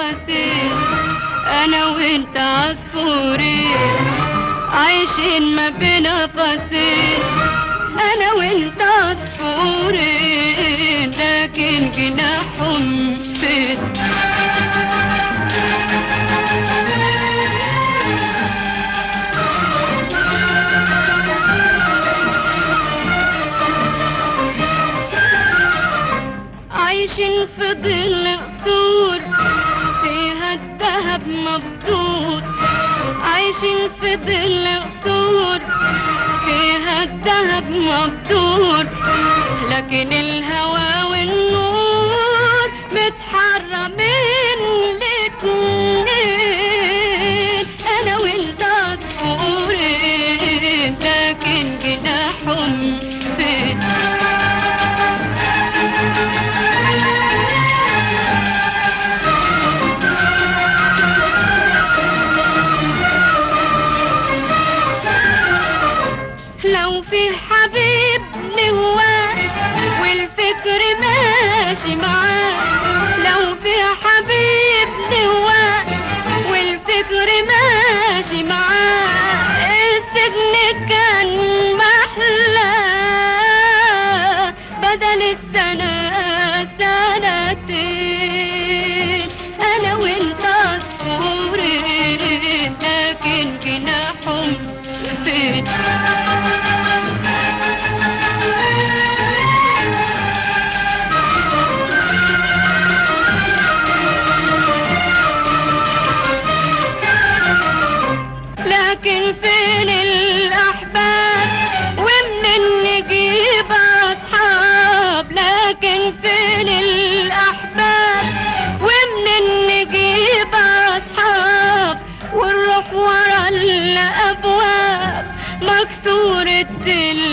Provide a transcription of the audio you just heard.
نفسين انا وانت عصفورين عايشين ما بين نفسين انا وانت عصفورين لكن جناحهم فين عايشين في ظل قصور فيها الذهب مبدود عايشين في ظل قصور فيها الذهب مبدود لكن الهوى والنور متحرمين الاتنين انا وانت عصفورين لكن جناحهم فين لو في حبيب لهواه والفكر ماشي معاه لو في حبيب لهواه والفكر ماشي معاه السجن كان محلى بدل السنة سنتين أنا وأنت عصفورين لكن جناحهم فين لكن فين الأحباب ومنين نجيب أصحاب لكن فين الأحباب ومنين نجيب أصحاب ونروح ورا الأبواب مكسورة ال